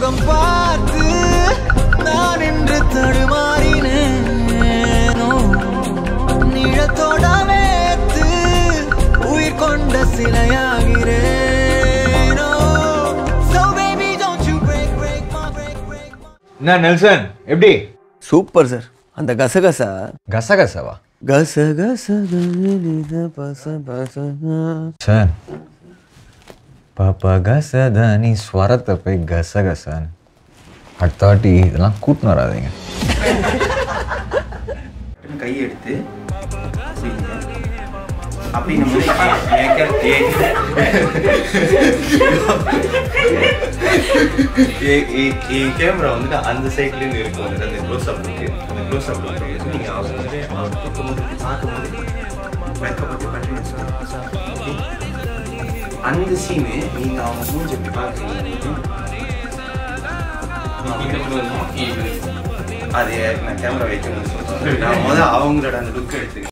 முகம் பார்த்து நான் இன்று தடுமாறினேனோ நிழத்தோட வேத்து உயிர் கொண்ட சிலையாகிறேனோ So baby don't you break break my break break my என்ன நெல்சன் எப்படி சூப்பர் சார் அந்த கசகசா கசகசவா கசகச கனித பச பச சார் பாப்பா கசதானி ஸ்வரத்தை போய் கசகசான் அடுத்த வாட்டி இதெல்லாம் கூட்டின்னு வராதீங்க கை எடுத்து செய்யுங்க அப்படின்னும் போது என் கே- என் என் என்- என் கேமரா வந்துட்டு அந்த சைட்லேருந்து இருக்கும் வந்துட்டு அந்த க்ளோஸ் அப் இருக்கு அந்த க்ளோஸ் அப் வந்து நீங்கள் அவங்க வந்துட்டு அவர் தூக்கும்போது பார்க்கும்போது வெக்கப்பட்டு கண்டினியூஸாக அந்த சீனு நீங்கள் அவங்க மூஞ்சி எப்படி பார்க்குறீங்க அது நான் கேமரா வைக்கணும்னு சொல்றேன் நான் முதல்ல அவங்களோட அந்த லுக் எடுத்து